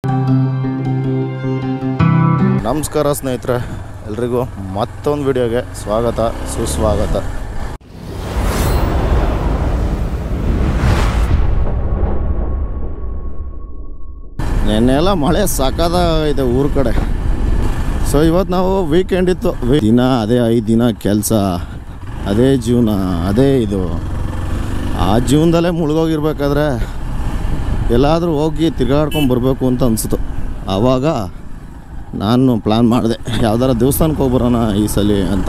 ನಮಸ್ಕಾರ ಸ್ನೇಹಿತರೆ ಎಲ್ರಿಗೂ ಮತ್ತೊಂದು ವಿಡಿಯೋಗೆ ಸ್ವಾಗತ ಸುಸ್ವಾಗತ ನೆನ್ನೆಲ್ಲ ಮಳೆ ಇದೆ ಊರ ಕಡೆ ಸೊ ಇವತ್ತು ನಾವು ವೀಕೆಂಡ್ ಇತ್ತು ವೀ- ದಿನ ಅದೇ ಐದು ದಿನ ಕೆಲಸ ಅದೇ ಜೀವನ ಅದೇ ಇದು ಆ ಜೀವನದಲ್ಲೇ ಮುಳುಗೋಗಿರ್ಬೇಕಾದ್ರೆ ಎಲ್ಲಾದರೂ ಹೋಗಿ ತಿರ್ಗಾಡ್ಕೊಂಡು ಬರಬೇಕು ಅಂತ ಅನಿಸ್ತು ಆವಾಗ ನಾನು ಪ್ಲ್ಯಾನ್ ಮಾಡಿದೆ ಯಾವ್ದಾರ ದೇವಸ್ಥಾನಕ್ಕೆ ಹೋಗ್ಬರೋಣ ಈ ಸಲ ಅಂತ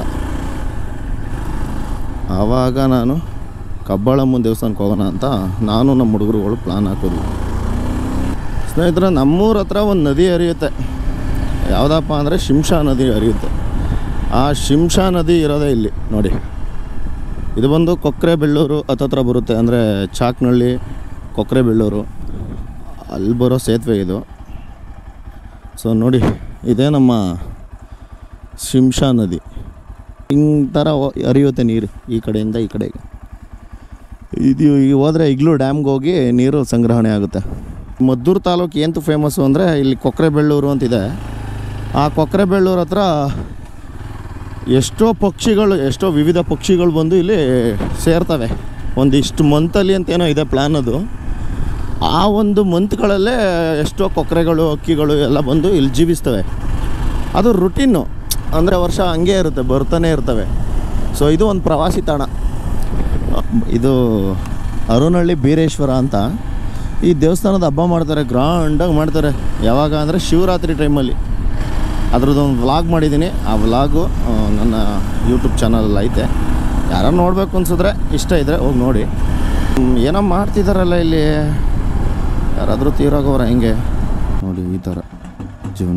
ಆವಾಗ ನಾನು ಕಬ್ಬಾಳಮ್ಮನ ದೇವಸ್ಥಾನಕ್ಕೆ ಹೋಗೋಣ ಅಂತ ನಾನು ನಮ್ಮ ಹುಡುಗರುಗಳು ಪ್ಲ್ಯಾನ್ ಹಾಕಿದ್ವಿ ಸ್ನೇಹಿತರೆ ನಮ್ಮೂರ ಹತ್ರ ಒಂದು ನದಿ ಹರಿಯುತ್ತೆ ಯಾವುದಪ್ಪ ಅಂದರೆ ಶಿಂಷಾ ನದಿ ಹರಿಯುತ್ತೆ ಆ ಶಿಂಷಾ ನದಿ ಇರೋದೇ ಇಲ್ಲಿ ನೋಡಿ ಇದು ಬಂದು ಕೊಕ್ಕರೆ ಬೆಳ್ಳೂರು ಹತ್ತತ್ರ ಬರುತ್ತೆ ಅಂದರೆ ಚಾಕ್ನಳ್ಳಿ ಕೊಕ್ಕರೆ ಬೆಳ್ಳೂರು ಅಲ್ಲಿ ಬರೋ ಸೇತುವೆ ಇದು ಸೊ ನೋಡಿ ಇದೇ ನಮ್ಮ ಶಿಂಷಾ ನದಿ ಹಿಂಗ್ ಥರ ಹೊ- ಹರಿಯುತ್ತೆ ನೀರು ಈ ಕಡೆಯಿಂದ ಈ ಕಡೆಗೆ ಇದು ಈಗ ಹೋದರೆ ಇಗ್ಲೂ ಡ್ಯಾಮ್ಗೆ ಹೋಗಿ ನೀರು ಸಂಗ್ರಹಣೆ ಆಗುತ್ತೆ ಮದ್ದೂರು ತಾಲೂಕು ಎಂತು ಫೇಮಸ್ಸು ಅಂದರೆ ಇಲ್ಲಿ ಕೊಕ್ಕರೆ ಬೆಳ್ಳೂರು ಅಂತಿದೆ ಆ ಕೊಕ್ಕರೆ ಬೆಳ್ಳೂರು ಹತ್ರ ಎಷ್ಟೋ ಪಕ್ಷಿಗಳು ಎಷ್ಟೋ ವಿವಿಧ ಪಕ್ಷಿಗಳು ಬಂದು ಇಲ್ಲಿ ಸೇರ್ತವೆ ಒಂದಿಷ್ಟು ಮಂತಲ್ಲಿ ಅಂತೇನೋ ಇದೆ ಪ್ಲ್ಯಾನ್ ಅದು ಆ ಒಂದು ಮಂತ್ಗಳಲ್ಲೇ ಎಷ್ಟೋ ಕೊಕ್ಕರೆಗಳು ಹಕ್ಕಿಗಳು ಎಲ್ಲ ಬಂದು ಇಲ್ಲಿ ಜೀವಿಸ್ತವೆ ಅದು ರುಟೀನು ಅಂದರೆ ವರ್ಷ ಹಂಗೆ ಇರುತ್ತೆ ಬರ್ತಾನೆ ಇರ್ತವೆ ಸೊ ಇದು ಒಂದು ಪ್ರವಾಸಿ ತಾಣ ಇದು ಅರುನಹಳ್ಳಿ ಬೀರೇಶ್ವರ ಅಂತ ಈ ದೇವಸ್ಥಾನದ ಹಬ್ಬ ಮಾಡ್ತಾರೆ ಗ್ರ್ಯಾಂಡಾಗಿ ಮಾಡ್ತಾರೆ ಯಾವಾಗ ಅಂದರೆ ಶಿವರಾತ್ರಿ ಟೈಮಲ್ಲಿ ಅದ್ರದ್ದೊಂದು ವ್ಲಾಗ್ ಮಾಡಿದ್ದೀನಿ ಆ ವ್ಲಾಗು ನನ್ನ ಯೂಟ್ಯೂಬ್ ಚಾನಲಲ್ಲಿ ಐತೆ ಯಾರು ನೋಡಬೇಕು ಅನ್ಸಿದ್ರೆ ಇಷ್ಟ ಇದ್ದರೆ ಹೋಗಿ ನೋಡಿ ಹ್ಮ್, ಏನೋ ಮಾಡ್ತಿದ್ದಾರಲ್ಲ ಇಲ್ಲಿ ಯಾರಾದರೂ ತೀರೋಗೋರ ಹೆಂಗೆ ನೋಡಿ ಈ ಥರ ಜೀವನ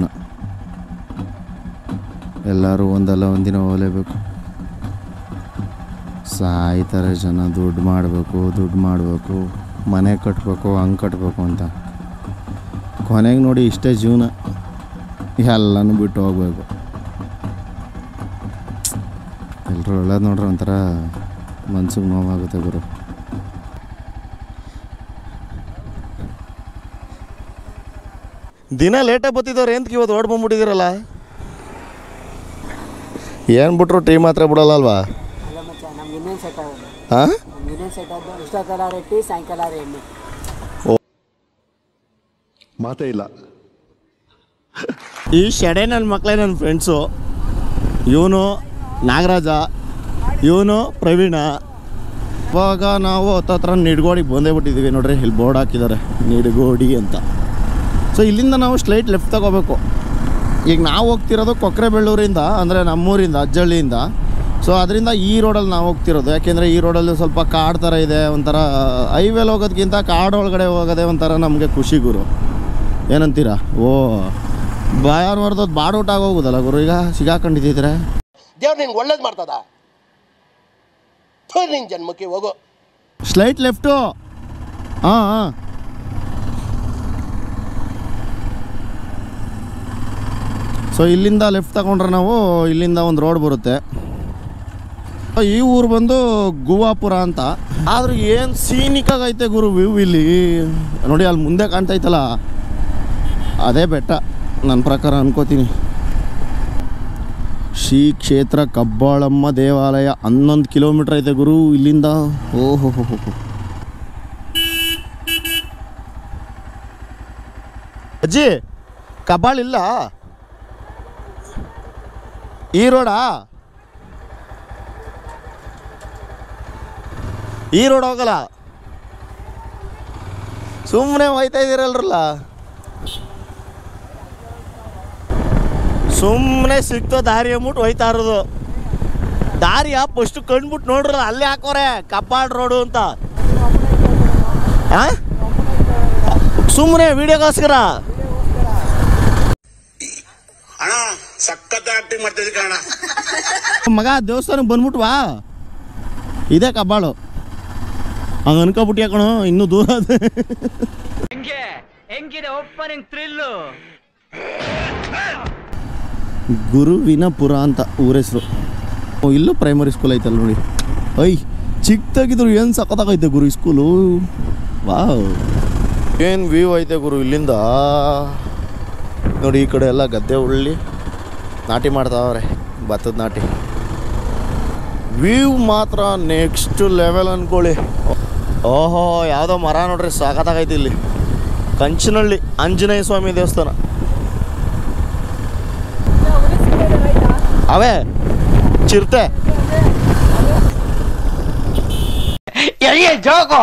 ಎಲ್ಲರೂ ಒಂದಲ್ಲ ಒಂದಿನ ಹೋಗಲೇಬೇಕು ಸಾಯ್ತಾರೆ ಜನ ದುಡ್ಡು ಮಾಡಬೇಕು ದುಡ್ಡು ಮಾಡಬೇಕು ಮನೆ ಕಟ್ಟಬೇಕು ಹಂಗೆ ಕಟ್ಟಬೇಕು ಅಂತ ಕೊನೆಗೆ ನೋಡಿ ಇಷ್ಟೇ ಜೀವನ ಎಲ್ಲನೂ ಬಿಟ್ಟು ಹೋಗ್ಬೇಕು ಎಲ್ಲರೂ ಒಳ್ಳೇದು ನೋಡ್ರಿ ಒಂಥರ ಮನ್ಸಿಗೆ ನೋವಾಗುತ್ತೆ ಗುರು ದಿನ ಲೇಟಾಗಿ ಬತ್ತಿದ್ದವ್ರು ಎಂತಕ್ಕೆ ಇವತ್ತು ಓಡ್ ಬಂದ್ಬಿಟ್ಟಿದ್ದೀರಲ್ಲ ಏನು ಬಿಟ್ರು ಟೀ ಮಾತ್ರ ಬಿಡಲ್ಲ ಅಲ್ವಾ ಅಲ್ಲ ಮಚ್ಚ ನಮ್ಗೆ ಇನ್ನೇನು ಸೆಟ್ ಆಗೋದು ಹಾಂ ನಮ್ಗೆ ಇನ್ನೇನು ಸೆಟ್ ಆಗೋದು ಇಷ್ಟೊತ್ತೆಲ್ಲ ರೆಟ್ಟಿ ಸಾಯಂಕಾಲ ಎಣ್ಣೆ ಮಾತೇ ಇಲ್ಲ ಈ ಶೆಡೆ ನನ್ನ ಮಕ್ಕಳೇ ನನ್ನ ಫ್ರೆಂಡ್ಸು ಇವನು ನಾಗರಾಜ ಇವನು ಪ್ರವೀಣ ಇವಾಗ ನಾವು ಹತ್ತತ್ರ ನಿಡ್ಗೋಡಿಗೆ ಬಂದೇ ಬಿಟ್ಟಿದ್ದೀವಿ ನೋಡ್ರಿ ಇಲ್ಲಿ ಬೋರ್ಡ್ ಹಾಕಿದ್ದಾರೆ ನಿಡ್ಗೋಡಿ ಅಂತ ಸೊ ಇಲ್ಲಿಂದ ನಾವು ಸ್ಟ್ರೈಟ್ ಲೆಫ್ಟ್ ತಗೋಬೇಕು ಈಗ ನಾವು ಹೋಗ್ತಿರೋದು ಕೊಕ್ಕರೆ ಬೆಳ್ಳೂರಿಂದ ಅಂದರೆ ನಮ್ಮೂರಿಂದ ಅಜ್ಜಳ್ಳಿಯಿಂದ ಸೊ ಅದರಿಂದ ಈ ರೋಡಲ್ಲಿ ನಾವು ಹೋಗ್ತಿರೋದು ಯಾಕೆಂದರೆ ಈ ರೋಡಲ್ಲಿ ಸ್ವಲ್ಪ ಕಾಡು ಥರ ಇದೆ ಒಂಥರ ಹೈವೇಲಿ ಹೋಗೋದಕ್ಕಿಂತ ಕಾಡು ಒಳಗಡೆ ಹೋಗೋದೇ ಒಂಥರ ನಮಗೆ ಖುಷಿ ಗುರು ಏನಂತೀರಾ ಓ ಬಾಯಾರು ಹೊರದೋದು ಬಾಡೂಟ ಆಗೋಗುದಲ್ಲ ಗುರು ಈಗ ಸಿಗಾಕೊಂಡಿದ್ದಿದ್ರೆ ದೇವ್ರು ನಿನ್ಗೆ ಒಳ್ಳೇದು ಮಾಡ್ತದ ಥು, ನಿನ್ ಜನ್ಮಕ್ಕೆ ಹೋಗು ಸ್ಲೈಟ್ ಲೆಫ್ಟು ಹಾಂ ಹಾಂ ಸೊ ಇಲ್ಲಿಂದ ಲೆಫ್ಟ್ ತಗೊಂಡ್ರೆ ನಾವು ಇಲ್ಲಿಂದ ಒಂದು ರೋಡ್ ಬರುತ್ತೆ ಈ ಊರು ಬಂದು ಗುವಾಪುರ ಅಂತ ಆದ್ರೆ ಏನು ಸೀನಿಕಾಗೈತೆ ಗುರು ವ್ಯೂ ಇಲ್ಲಿ ನೋಡಿ ಅಲ್ಲಿ ಮುಂದೆ ಕಾಣ್ತೈತಲ್ಲ ಅದೇ ಬೆಟ್ಟ ನನ್ನ ಪ್ರಕಾರ ಅನ್ಕೋತೀನಿ ಶ್ರೀ ಕ್ಷೇತ್ರ ಕಬ್ಬಾಳಮ್ಮ ದೇವಾಲಯ ಹನ್ನೊಂದು ಕಿಲೋಮೀಟ್ರ್ ಐತೆ ಗುರು ಇಲ್ಲಿಂದ ಓಹೋ ಹೋ ಹೋ ಅಜ್ಜಿ ಕಬ್ಬಾಳ್ ಇಲ್ಲ ಈ ರೋಡಾ ಈ ರೋಡ್ ಹೋಗಲ್ಲ ಸುಮ್ಮನೆ ಹೋಯ್ತಾ ಇದ್ದೀರಲ್ರಲ್ಲ ಸುಮ್ಮನೆ ಸಿಕ್ತೋ ದಾರಿ ಅಂದ್ಬಿಟ್ಟು ಹೋಯ್ತಾ ಇರೋದು ದಾರಿ ಫಸ್ಟು ಕಂಡ್ಬಿಟ್ಟು ನೋಡ್ರಲ್ಲ ಅಲ್ಲೇ ಹಾಕೋರೆ ಕಬ್ಬಾಳ್ ರೋಡು ಅಂತ ಸುಮ್ಮನೆ ವಿಡಿಯೋಗೋಸ್ಕರ ಅಣ್ಣ ಸಖತ್ ಆಕ್ಟಿಂಗ್ ಮಾಡ್ತಿದ್ದೆ ಕಣ ಮಗ ದೇವಸ್ಥಾನಕ್ಕೆ ಬಂದ್ಬಿಟ್ವಾ ಇದೇ ಕಬ್ಬಾಳು ಹಂಗೆ ಅನ್ಕೊಬಿಟ್ಟು ಯಾಕಣೋ ಇನ್ನೂ ದೂರ ಅದ ಹೆಂಗೆ ಹೆಂಗಿದೆ ಓಪನಿಂಗ್ ಥ್ರಿಲ್ಲು ಗುರುವಿನ ಪುರ ಅಂತ ಊರ ಹೆಸರು ಇಲ್ಲೂ ಪ್ರೈಮರಿ ಸ್ಕೂಲ್ ಐತಲ್ಲ ನೋಡಿ ಐ ಚಿಕ್ಕದಾಗಿದ್ರು ಏನು ಸಖತ್ತಾಗೈತೆ ಗುರು ಈ ಸ್ಕೂಲು ವಾವ್ ಏನು ವ್ಯೂ ಐತೆ ಗುರು ಇಲ್ಲಿಂದ ನೋಡಿ ಈ ಕಡೆ ಎಲ್ಲ ಗದ್ದೆ ಉಳ್ಳಿ ನಾಟಿ ಮಾಡ್ತಾವ್ರೆ ಭತ್ತದ ನಾಟಿ ವ್ಯೂ ಮಾತ್ರ ನೆಕ್ಸ್ಟ್ ಲೆವೆಲ್ ಅನ್ಕೊಳ್ಳಿ ಓಹೋ ಯಾವುದೋ ಮರ ನೋಡ್ರಿ ಸಾಕತ್ತಾಗೈತಿ ಇಲ್ಲಿ ಕಂಚನಹಳ್ಳಿ ಆಂಜನೇಯ ಸ್ವಾಮಿ ದೇವಸ್ಥಾನ ಅವೇ ಚಿರತೆ ಜೋಕು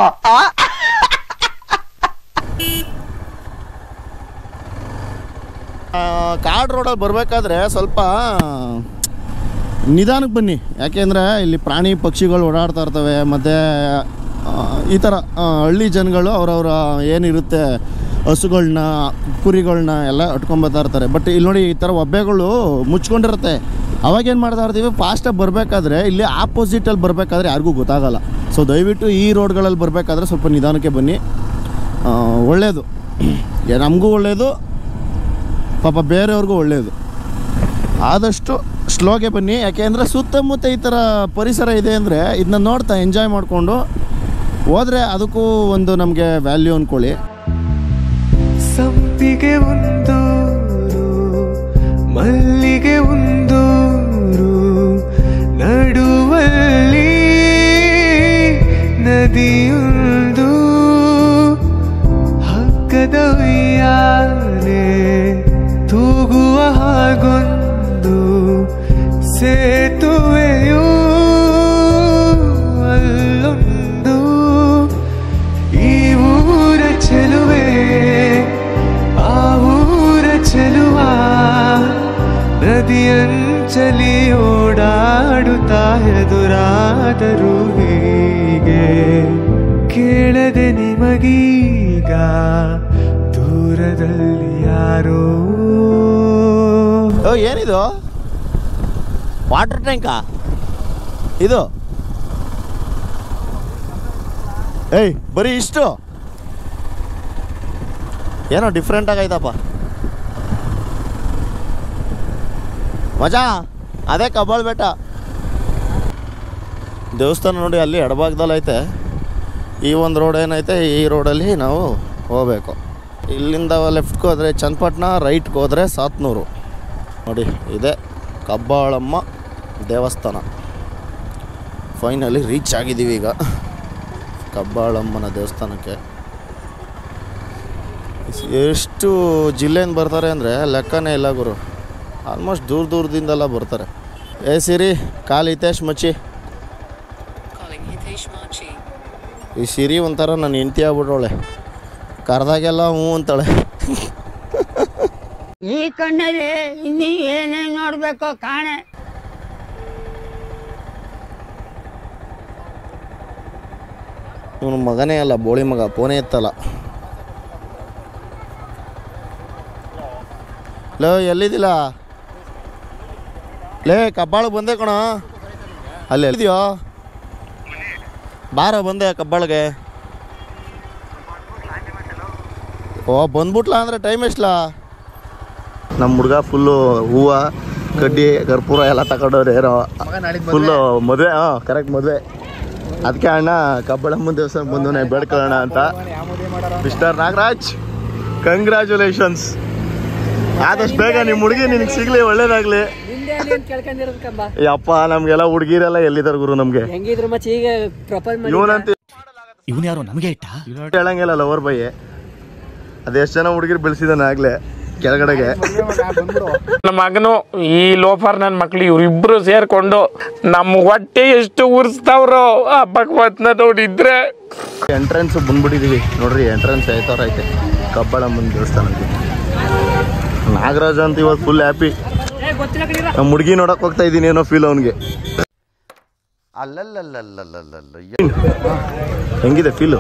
ಆ, ಕಾಡ್ ರೋಡಲ್ಲಿ ಬರಬೇಕಾದ್ರೆ ಸ್ವಲ್ಪ ನಿಧಾನಕ್ಕೆ ಬನ್ನಿ ಯಾಕೆಂದರೆ ಇಲ್ಲಿ ಪ್ರಾಣಿ ಪಕ್ಷಿಗಳು ಓಡಾಡ್ತಾ ಇರ್ತವೆ ಮತ್ತು ಈ ಥರ ಆ, ಹಳ್ಳಿ ಜನಗಳು ಅವರವರ ಏನಿರುತ್ತೆ ಹಸುಗಳನ್ನ ಕುರಿಗಳನ್ನ ಎಲ್ಲ ಇಟ್ಕೊಂಬತ್ತಾ ಇರ್ತಾರೆ ಬಟ್ ಇಲ್ಲಿ ನೋಡಿ ಈ ಥರ ಒಬ್ಬೆಗಳು ಮುಚ್ಕೊಂಡಿರುತ್ತೆ ಅವಾಗ ಏನು ಮಾಡ್ತಾ ಇರ್ತೀವಿ ಫಾಸ್ಟಾಗಿ ಬರಬೇಕಾದ್ರೆ ಇಲ್ಲಿ ಆಪೋಸಿಟಲ್ಲಿ ಬರಬೇಕಾದ್ರೆ ಯಾರಿಗೂ ಗೊತ್ತಾಗಲ್ಲ ಸೊ ದಯವಿಟ್ಟು ಈ ರೋಡ್ಗಳಲ್ಲಿ ಬರಬೇಕಾದ್ರೆ ಸ್ವಲ್ಪ ನಿಧಾನಕ್ಕೆ ಬನ್ನಿ ಆ, ಒಳ್ಳೆಯದು ನಮಗೂ ಒಳ್ಳೆಯದು ಪಾಪ ಬೇರೆಯವ್ರಿಗೂ ಒಳ್ಳೆಯದು ಆದಷ್ಟು ಸ್ಲೋಗೆ ಬನ್ನಿ ಯಾಕೆಂದರೆ ಸುತ್ತಮುತ್ತ ಈ ಥರ ಪರಿಸರ ಇದೆ ಅಂದರೆ ಇದನ್ನ ನೋಡ್ತಾ ಎಂಜಾಯ್ ಮಾಡಿಕೊಂಡು ಹೋದರೆ ಅದಕ್ಕೂ ಒಂದು ನಮಗೆ ವ್ಯಾಲ್ಯೂ ಅಂದ್ಕೊಳ್ಳಿ ಸಂಪಿಗೆ ಒಂದೂರು ಮಲ್ಲಿಗೆ ಒಂದೂರು ನಡುವಲ್ಲಿ ನದಿಯೊಂದು ಹಗ್ಗದ ಉಯ್ಯಾಲೆ ತೂಗುವ ಹಾಗೊಂದು ಸೇತುವೆಯೂ ಅಲ್ಲೊಂದು ಈ ಊರ ಚೆಲುವೆ ಆ ಊರ ಚೆಲುವ ನದಿಯಂಚಲಿ ಓಡಾಡುತ್ತಾ ಎದುರಾದರು ಹೀಗೆ ಕೇಳದೆ ನಿಮಗೀಗ ದೂರದಲ್ಲಿ ಯಾರೋ ಓ ಏನಿದು ವಾಟರ್ ಟ್ಯಾಂಕಾ ಇದು ಏಯ್ ಬರೀ ಇಷ್ಟು ಏನೋ ಡಿಫ್ರೆಂಟ್ ಆಗೈತಪ್ಪ ಮಜಾ ಅದೇ ಕಬ್ಬಾಳ್ ಬೆಟ್ಟ ದೇವಸ್ಥಾನ ನೋಡಿ ಅಲ್ಲಿ ಎಡಭಾಗದಲ್ಲಿ ಐತೆ ಈ ಒಂದು ರೋಡ್ ಏನೈತೆ ಈ ರೋಡಲ್ಲಿ ನಾವು ಹೋಗಬೇಕು ಇಲ್ಲಿಂದ ಲೆಫ್ಟ್ಗೆ ಹೋದರೆ ಚನ್ನಪಟ್ಟಣ ರೈಟ್ಗೆ ಹೋದರೆ ಸಾತ್ನೂರು ನೋಡಿ ಇದೆ ಕಬ್ಬಾಳಮ್ಮ ದೇವಸ್ಥಾನ ಫೈನಲಿ ರೀಚ್ ಆಗಿದ್ದೀವಿ ಈಗ ಕಬ್ಬಾಳಮ್ಮನ ದೇವಸ್ಥಾನಕ್ಕೆ ಎಷ್ಟು ಜಿಲ್ಲೆಯಿಂದ ಬರ್ತಾರೆ ಅಂದರೆ ಲೆಕ್ಕನೇ ಇಲ್ಲ ಗುರು ಆಲ್ಮೋಸ್ಟ್ ದೂರ ದೂರದಿಂದೆಲ್ಲ ಬರ್ತಾರೆ ಏ ಸಿರಿ ಕಾಲ್ ಹಿತೇಶ್ ಮಚ್ಚಿ Calling Hitesh Machi. ಈ ಸಿರಿ ಒಂಥರ ನನ್ನ ಹೆಂಡತಿ ಆಗ್ಬಿಟ್ಟವಳೆ ಕರೆದಾಗೆಲ್ಲ ಹ್ಞೂ ಅಂತಾಳೆ ಈ ಕಣ್ಣಲ್ಲಿ ಇನ್ನೀ ಏನೇನು ನೋಡಬೇಕೋ ಕಾಣೆ ಇವನು ಮಗನೇ ಅಲ್ಲ ಬೋಳಿ ಮಗ ಫೋನೇ ಎತ್ತಲ್ಲ ಲೋ ಎಲ್ಲಿದ್ದಿಲ್ಲ ಲೇ ಕಬ್ಬಾಳು ಬಂದೆ ಕಣ ಅಲ್ಲಿ ಎಲ್ಲಿದ್ಯೋ ಬಾರ ಬಂದೆ ಕಬ್ಬಾಳಿಗೆ ಓ ಬಂದ್ಬಿಟ್ಲಾ ಅಂದ್ರೆ ಟೈಮ್ ಎಷ್ಟಲ್ಲ ನಮ್ಮ ಹುಡುಗ ಫುಲ್ಲು ಹೂವು ಕಡ್ಡಿ ಕರ್ಪೂರ ಎಲ್ಲ ತಗೊಂಡವ್ರೆ ಏನೋ ಫುಲ್ಲು ಮದುವೆ ಹಾಂ ಕರೆಕ್ಟ್ ಮದುವೆ ಅದಕ್ಕೆ ಅಣ್ಣ ಕಬ್ಬಳಮ್ಮನ ದೇವಸ್ಥಾನ ಬಂದವನೆ ಬೇಡ್ಕೊಳ್ಳೋಣ ಅಂತ ಮಿಸ್ಟರ್ ನಾಗರಾಜ್ ಕಂಗ್ರ್ಯಾಚುಲೇಷನ್ಸ್ ಆದಷ್ಟು ಬೇಗ ನಿಮ್ಮ ಹುಡುಗಿ ನಿನಗೆ ಸಿಗ್ಲಿ ಒಳ್ಳೇದಾಗ್ಲಿ ನಿಂದೆ ನೀನ್ ಕೇಳ್ಕೊಂಡಿರೋದು ಕಂಬ ಯಪ್ಪ ನಮ್ಗೆಲ್ಲ ಹುಡುಗಿರೆಲ್ಲ ಎಲ್ಲಿದ್ದಾರೆ ಗುರು ನಮ್ಗೆ ಹೆಂಗಿದ್ರು ಮಚ್ಚ ಈಗ ಪ್ರಪೋಸ್ ಮಾಡಿ ಇವನಂತ ಇವನು ಯಾರು ನಮಗೆ ಇಟ್ಟ ಹೇಳಂಗಿಲ್ಲ ಲವರ್ ಬೈ ಅದೆಷ್ಟು ಜನ ಹುಡುಗಿರು ಬೆಳೆಸಿದಾನೆ ಆಗ್ಲೇ ಕೆಳಗಡೆಗೆ ನನ್ನ ಮಗನು ಈ ಲೋಫರ್ ನನ್ನ ಮಕ್ಳು ಇವ್ರಿಬ್ರು ಸೇರ್ಕೊಂಡು ನಮ್ಮ ಹೊಟ್ಟೆ ಎಷ್ಟು ಉರ್ಸ್ತಾವ್ರೋ ಆ ಭಗವತ್ನ ನೋಡಿದ್ರೆ ಎಂಟ್ರೆನ್ಸ್ ಬಂದ್ಬಿಟ್ಟಿದೀವಿ ನೋಡ್ರಿ ಎಂಟ್ರೆನ್ಸ್ ಐತವ್ರ ಐತೆ ಕಬ್ಬಳಮ್ಮನ ದೇವಸ್ಥಾನಕ್ಕೆ ನಾಗರಾಜ್ ಅಂತ ಇವತ್ತು ಫುಲ್ ಹ್ಯಾಪಿ ನಮ್ಮ ಹುಡುಗಿ ನೋಡಕ್ ಹೋಗ್ತಾ ಇದ್ದೀನಿ ಏನೋ ಫೀಲ್ ಅವನಿಗೆ ಅಲ್ಲಲ್ಲಲ್ಲಲ್ಲಲ್ಲಲ್ಲ ಏನ್? ಹೆಂಗಿದೆ ಫೀಲು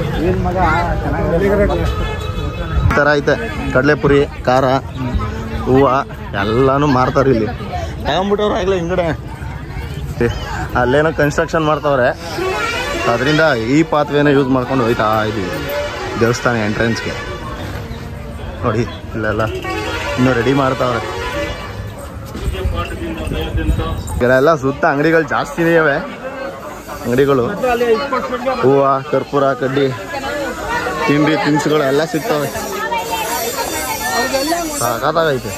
ಈ ಥರ ಐತೆ ಕಡಲೆಪುರಿ ಖಾರ ಹೂವು ಎಲ್ಲಾನು ಮಾರ್ತಾರೆ ಇಲ್ಲಿ ತಗೊಂಬಿಟ್ಟವ್ರು ಆಗ್ಲೇ ಹಿಂಗಡೆ ಏ, ಅಲ್ಲೇನೋ ಕನ್ಸ್ಟ್ರಕ್ಷನ್ ಮಾಡ್ತಾವ್ರೆ ಅದರಿಂದ ಈ ಪಾತ್ವೇನ ಯೂಸ್ ಮಾಡ್ಕೊಂಡು ಹೋಯ್ತಾ ಇದ್ದೀವಿ ದೇವಸ್ಥಾನ ಎಂಟ್ರೆನ್ಸ್ಗೆ ನೋಡಿ ಇಲ್ಲೆಲ್ಲ ಇನ್ನೂ ರೆಡಿ ಮಾಡ್ತಾವ್ರೆ ಇಲ್ಲೆಲ್ಲ ಸುತ್ತ ಅಂಗಡಿಗಳು ಜಾಸ್ತಿನೇ ಇವೆ ಅಂಗಡಿಗಳು ಹೂವು ಕರ್ಪೂರ ಕಡ್ಡಿ ತಿಂಡಿ ತಿನಿಸುಗಳು ಎಲ್ಲ ಸಿಗ್ತವೆ ಸಾಕಾಗೈತೆ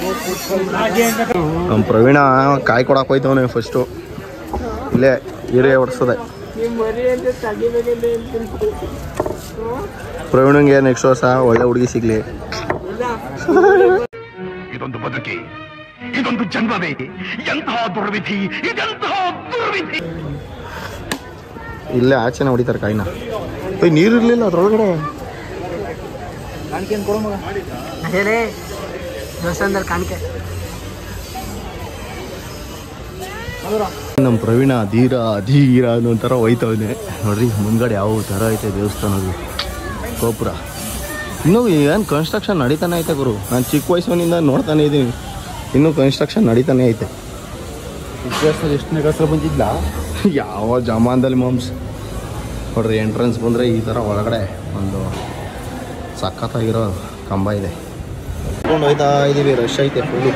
ನಮ್ಮ ಪ್ರವೀಣ ಕಾಯಿ ಕೊಡಕ್ಕೆ ಹೋಯ್ತವನೆ ಫಸ್ಟು ಇಲ್ಲೇ ಹೀರೆ ಹೊಡ್ಸದೆ ಪ್ರವೀಣಂಗೆ ನೆಕ್ಸ್ಟ್ ವರ್ಷ ಒಳ್ಳೆ ಹುಡುಗಿ ಸಿಗ್ಲಿ ಇದೊಂದು ಬದುಕಿ ಇದೊಂದು ಜನ್ಮವೇ ಎಂತಹ ದುರ್ವಿಧಿ ಇದೆಂತಹ ದುರ್ವಿಧಿ ಇಲ್ಲೇ ಆಚೆನೆ ಹೊಡಿತಾರೆ ಕಾಯಿನ ಏಯ್ ನೀರು ಇರಲಿಲ್ಲ ಅದ್ರೊಳಗಡೆ ಅದೇಲೇ ದೇವಸ್ಥಾನದಲ್ಲಿ ಕಾಣಿಕೆ ನಮ್ಮ ಪ್ರವೀಣ ಧೀರ ಧೀರ ಅನ್ನೋ ಒಂಥರ ಹೋಯ್ತವನೆ ನೋಡ್ರಿ ಮುಂದ್ಗಡೆ ಯಾವ ಥರ ಐತೆ ದೇವಸ್ಥಾನದ್ದು ಗೋಪುರ ಇನ್ನೂ ಏನು ಕನ್ಸ್ಟ್ರಕ್ಷನ್ ನಡೀತಾನೆ ಐತೆ ಗುರು ನಾನು ಚಿಕ್ಕ ವಯಸ್ಸಿನಿಂದ ನೋಡ್ತಾನೆ ಇದ್ದೀನಿ ಇನ್ನೂ ಕನ್ಸ್ಟ್ರಕ್ಷನ್ ನಡೀತಾನೆ ಐತೆ ಎಷ್ಟು ಹೆಸರು ಬಂದಿದ್ಲ ಯಾವ ಜಮಾನ್ದಲ್ಲಿ ಮಾಮ್ಸ್ ನೋಡ್ರಿ ಎಂಟ್ರೆನ್ಸ್ ಬಂದರೆ ಈ ಥರ ಒಳಗಡೆ ಒಂದು ಸಖತ್ತಾಗಿರೋ ಕಂಬ ಇದೆ ಕರ್ಕೊಂಡು ಹೋಯ್ತಾ ಇದ್ದೀವಿ ರಶ್ ಐತೆ ಫುಲ್ಲು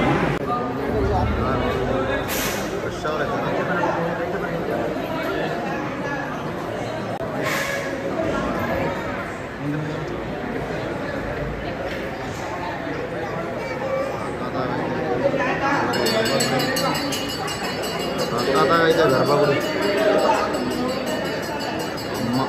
ಸಖತ್ತಾಗೈತೆ ಗರ್ಭಗುಡಿ ಅಮ್ಮ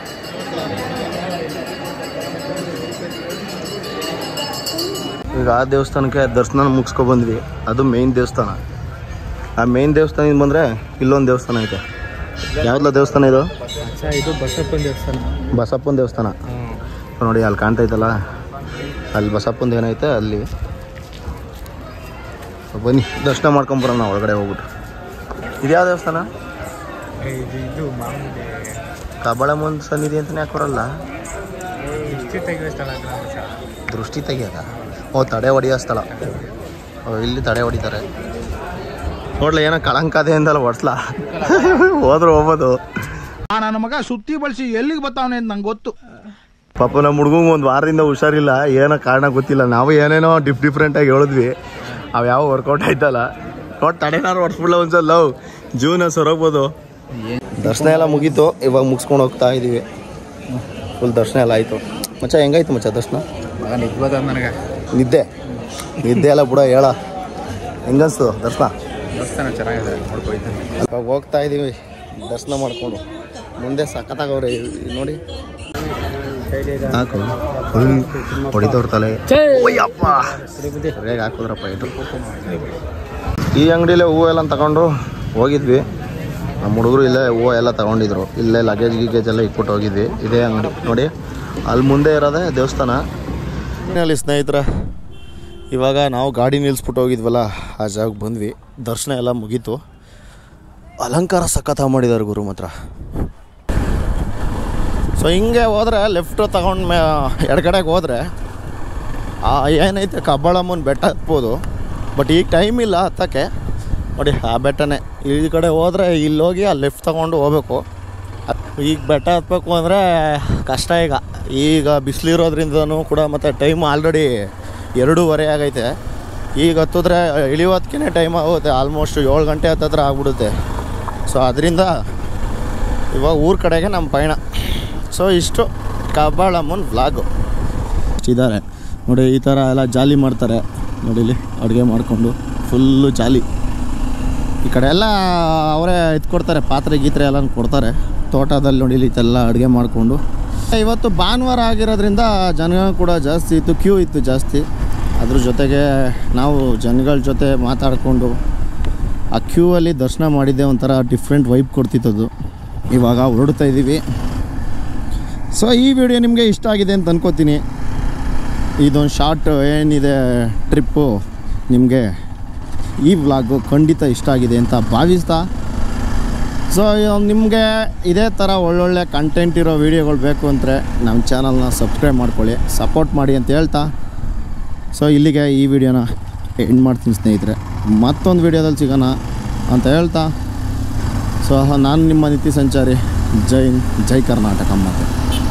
ಈಗ ಆ ದೇವಸ್ಥಾನಕ್ಕೆ ದರ್ಶನ ಮುಗಿಸ್ಕೊ ಬಂದ್ವಿ ಅದು ಮೇಯ್ನ್ ದೇವಸ್ಥಾನ ಆ ಮೇಯ್ನ್ ದೇವಸ್ಥಾನದಿಂದ ಬಂದರೆ ಇಲ್ಲೊಂದು ದೇವಸ್ಥಾನ ಐತೆ ಯಾವ್ದಲ್ಲ ದೇವಸ್ಥಾನ ಇದು ಇದು ಬಸಪ್ಪನ ದೇವಸ್ಥಾನ ಬಸಪ್ಪನ ದೇವಸ್ಥಾನ ನೋಡಿ ಅಲ್ಲಿ ಕಾಣ್ತೈತಲ್ಲ ಅಲ್ಲಿ ಬಸಪ್ಪಂದು ಏನೈತೆ ಅಲ್ಲಿ ಬನ್ನಿ ದರ್ಶನ ಮಾಡ್ಕೊಂಬರೋಣ ಒಳಗಡೆ ಹೋಗ್ಬಿಟ್ಟು ಇದ್ಯಾವ ದೇವಸ್ಥಾನ ಇದು ಇದು ಮಾಮೂಲಿ ಕಬಳಮ್ಮನ ಸನ್ನಿಧಿ ಅಂತಲೇ ಹಾಕೋರಲ್ಲ ದೃಷ್ಟಿ ತೆಗೆಯುವ ಸ್ಥಳ ಗ್ರಾಮ ಸರ್. ದೃಷ್ಟಿ ತೆಗಿಯೋದ ಓ ತಡೆ ಹೊಡಿಯೋ ಸ್ಥಳ ಓ ಇಲ್ಲಿ ತಡೆ ಹೊಡಿತಾರೆ ನೋಡ್ಲ ಏನೋ ಕಳಂಕದೆ ಅಂದಲ್ಲ ಹೊಡ್ಸ್ಲಾ ಹೋದ್ರು ಹೋಗ್ಬೋದು ನನ್ನ ಮಗ ಸುತ್ತಿ ಬಳಸಿ ಎಲ್ಲಿಗೆ ಬರ್ತಾವನೆ ಅಂತ ನಂಗೆ ಗೊತ್ತು ಪಾಪ ನಮ್ಮ ಹುಡುಗಂಗೆ ಒಂದು ವಾರದಿಂದ ಹುಷಾರಿಲ್ಲ ಏನೋ ಕಾರಣ ಗೊತ್ತಿಲ್ಲ ನಾವು ಏನೇನೋ ಡಿಫ್ ಡಿಫ್ರೆಂಟಾಗಿ ಹೇಳಿದ್ವಿ ಅವು ಯಾವ ವರ್ಕೌಟ್ ಆಯ್ತಲ್ಲ ನೋಡಿ ತಡೆನಾರು ಹೊಡ್ಸ್ಬಿಡ್ಲ ಒಂದ್ಸಲ ಲವ್ ಜೀವನ ಸೊರಗ್ಬೋದು ದರ್ಶನ ಎಲ್ಲ ಮುಗೀತು ಇವಾಗ ಮುಗಿಸ್ಕೊಂಡು ಹೋಗ್ತಾ ಇದೀವಿ ಫುಲ್ ದರ್ಶನ ಎಲ್ಲ ಆಯಿತು ಮಚ್ಚ ಹೆಂಗಾಯ್ತು ಮಚ್ಚ ದರ್ಶನ ಮಗ ನಿದ್ಬೋದ ನನಗೆ ನಿದ್ದೆ ನಿದ್ದೆ ಎಲ್ಲ ಬಿಡ ಹೇಳ ಹೆಂಗನ್ಸ್ತು ದರ್ಶನ ದೇವಸ್ಥಾನ ಚೆನ್ನಾಗಿದೆ ನೋಡ್ಕೊಯ್ತಾನೆ ಇವಾಗ ಹೋಗ್ತಾ ಇದೀವಿ ದರ್ಶನ ಮಾಡ್ಕೊಂಡು ಮುಂದೆ ಸಖತ್ತಾಗವ್ರೆ ನೋಡಿ ಹಾಕು ಫುಲ್ ಹೊಡಿತವ್ರ ತಲೆ ಓಯಪ್ಪ ಸರಿಯಾಗಿ ಹಾಕಿದ್ರಪ್ಪ ಇದು ಈ ಅಂಗಡಿಲೇ ಹೂವು ಎಲ್ಲ ತಗೊಂಡು ಹೋಗಿದ್ವಿ ನಮ್ಮ ಹುಡುಗರು ಇಲ್ಲೇ ಹೂವು ಎಲ್ಲ ತಗೊಂಡಿದ್ರು ಇಲ್ಲೇ ಲಗೇಜ್ ಗಿಗೇಜ್ ಎಲ್ಲ ಇಟ್ಬಿಟ್ಟು ಹೋಗಿದ್ವಿ ಇದೇ ಅಂಗಡಿ ನೋಡಿ ಅಲ್ಲಿ ಮುಂದೆ ಇರೋದೇ ದೇವಸ್ಥಾನ ಅಲ್ಲಿ ಸ್ನೇಹಿತರ ಇವಾಗ ನಾವು ಗಾಡಿ ನಿಲ್ಲಿಸ್ಬಿಟ್ಟು ಹೋಗಿದ್ವಲ್ಲ ಆ ಜಾಗಕ್ಕೆ ಬಂದ್ವಿ ದರ್ಶನ ಎಲ್ಲ ಮುಗೀತು ಅಲಂಕಾರ ಸಖತ್ ಮಾಡಿದ್ದಾರೆ ಗುರು ಮಾತ್ರ ಸೊ ಹಿಂಗೆ ಹೋದ್ರೆ ಲೆಫ್ಟ್ ತಗೊಂಡು ಮೇ ಎಡಗಡೆಗೆ ಹೋದರೆ ಆ ಏನೈತೆ ಕಬ್ಬಳಮ್ಮನ ಬೆಟ್ಟ ಹತ್ಬೋದು ಬಟ್ ಈಗ ಟೈಮ್ ಇಲ್ಲ ಹತ್ತಕ್ಕೆ ನೋಡಿ ಆ ಬೆಟ್ಟನೇ ಈ ಕಡೆ ಹೋದರೆ ಇಲ್ಲಿ ಹೋಗಿ ಅಲ್ಲಿ ಲೆಫ್ಟ್ ತಗೊಂಡು ಹೋಗ್ಬೇಕು ಈಗ ಬೆಟ್ಟ ಹತ್ಬೇಕು ಅಂದರೆ ಕಷ್ಟ ಈಗ ಈಗ ಬಿಸಿಲಿರೋದ್ರಿಂದನೂ ಕೂಡ ಮತ್ತು ಟೈಮ್ ಆಲ್ರೆಡಿ ಎರಡೂವರೆ ಆಗೈತೆ ಈಗ ಹತ್ತಿದ್ರೆ ಇಳಿಯೋದಕ್ಕೆ ಟೈಮ್ ಆಗುತ್ತೆ ಆಲ್ಮೋಸ್ಟ್ ಏಳು ಗಂಟೆ ಹತ್ತತ್ರ ಆಗ್ಬಿಡುತ್ತೆ ಸೊ ಅದರಿಂದ ಇವಾಗ ಊರ ಕಡೆಗೆ ನಮ್ಮ ಪಯಣ ಸೊ ಇಷ್ಟು ಕಬ್ಬಾಳಮ್ಮನ ವ್ಲಾಗು ಇದ್ದಾರೆ ನೋಡಿ ಈ ಥರ ಎಲ್ಲ ಜಾಲಿ ಮಾಡ್ತಾರೆ ನೋಡಿ ಇಲ್ಲಿ ಅಡುಗೆ ಮಾಡಿಕೊಂಡು ಫುಲ್ಲು ಜಾಲಿ ಈ ಕಡೆ ಎಲ್ಲ ಅವರೇ ಎತ್ಕೊಡ್ತಾರೆ ಪಾತ್ರೆ ಗೀತ್ರೆ ಎಲ್ಲ ಕೊಡ್ತಾರೆ ತೋಟದಲ್ಲಿ ನೋಡಿ ಇಲ್ಲಿ ಇದೆಲ್ಲ ಅಡುಗೆ ಮಾಡಿಕೊಂಡು ಇವತ್ತು ಭಾನುವಾರ ಆಗಿರೋದ್ರಿಂದ ಜನ ಕೂಡ ಜಾಸ್ತಿ ಇತ್ತು ಕ್ಯೂ ಇತ್ತು ಜಾಸ್ತಿ ಅದ್ರ ಜೊತೆಗೆ ನಾವು ಜನಗಳ ಜೊತೆ ಮಾತಾಡಿಕೊಂಡು ಆ ಕ್ಯೂ ಅಲ್ಲಿ ದರ್ಶನ ಮಾಡಿದ್ದೆ ಒಂಥರ ಡಿಫ್ರೆಂಟ್ ವೈಬ್ ಕೊಡ್ತಿತ್ತದು ಇವಾಗ ಹೊರಡ್ತಾ ಇದ್ದೀವಿ ಸೊ ಈ ವಿಡಿಯೋ ನಿಮಗೆ ಇಷ್ಟ ಆಗಿದೆ ಅಂತ ಅನ್ಕೋತೀನಿ ಇದೊಂದು ಶಾರ್ಟ್ ಏನಿದೆ ಟ್ರಿಪ್ಪು ನಿಮಗೆ ಈ ವ್ಲಾಗು ಖಂಡಿತ ಇಷ್ಟ ಆಗಿದೆ ಅಂತ ಭಾವಿಸ್ತಾ ಸೊ ನಿಮಗೆ ಇದೇ ಥರ ಒಳ್ಳೊಳ್ಳೆ ಕಂಟೆಂಟ್ ಇರೋ ವೀಡಿಯೋಗಳು ಬೇಕು ಅಂದರೆ ನಮ್ಮ ಚಾನಲ್ನ ಸಬ್ಸ್ಕ್ರೈಬ್ ಮಾಡ್ಕೊಳ್ಳಿ ಸಪೋರ್ಟ್ ಮಾಡಿ ಅಂತ ಹೇಳ್ತಾ ಸೊ ಇಲ್ಲಿಗೆ ಈ ವಿಡಿಯೋನ ಎಂಡ್ ಮಾಡ್ತೀನಿ ಸ್ನೇಹಿತರೆ ಮತ್ತೊಂದು ವಿಡಿಯೋದಲ್ಲಿ ಸಿಗೋಣ ಅಂತ ಹೇಳ್ತಾ ಸೊ ನಾನು ನಿಮ್ಮ ನಿತ್ಯ ಸಂಚಾರಿ ಜೈ ಹಿಂದ್, ಜೈ ಕರ್ನಾಟಕ ಮತ್ತೆ